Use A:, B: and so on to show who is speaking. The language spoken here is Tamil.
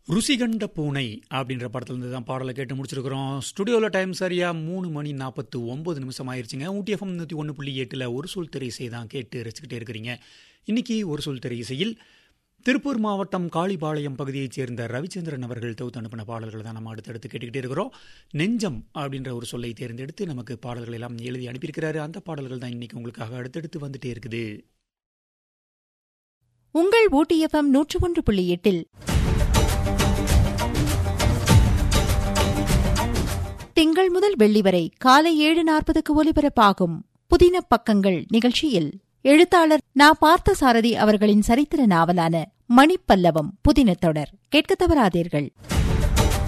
A: ருசிகண்ட பூனை அப்படின்ற படத்துலேருந்து தான் பாடலை கேட்டு முடிச்சிருக்கிறோம் ஸ்டுடியோவில் டைம் சரியா மூணு மணி நாற்பத்து ஒம்பது நிமிஷம் ஆயிருச்சுங்க ஊட்டி எஃப்எம் நூற்றி ஒன்று புள்ளி எட்டில் ஒரு சொல் திரை இசை தான் கேட்டு ரசிச்சுக்கிட்டே இருக்கிறீங்க இன்னைக்கு ஒரு சொல் திரை இசையில் திருப்பூர் மாவட்டம் காளிபாளையம் பகுதியைச் சேர்ந்த ரவிச்சந்திரன் அவர்கள் தொகுத்து அனுப்பின பாடல்களை தான் நம்ம அடுத்தடுத்து கேட்டுக்கிட்டே இருக்கிறோம் நெஞ்சம் அப்படின்ற ஒரு சொல்லை தேர்ந்தெடுத்து நமக்கு பாடல்கள் எல்லாம் எழுதி அனுப்பியிருக்கிறாரு அந்த பாடல்கள் தான் இன்னைக்கு உங்களுக்காக அடுத்தடுத்து வந்துட்டே இருக்குது
B: உங்கள் ஊட்டி எஃப்எம் நூற்று ஒன்று புள்ளி எட்டில் திங்கள் முதல் வெள்ளி வரை காலை ஏழு நாற்பதுக்கு ஒலிபரப்பாகும் புதின பக்கங்கள் நிகழ்ச்சியில் எழுத்தாளர் நா பார்த்த சாரதி அவர்களின் சரித்திர நாவலான மணிப்பல்லவம் புதின தொடர் கேட்க தவறாதீர்கள்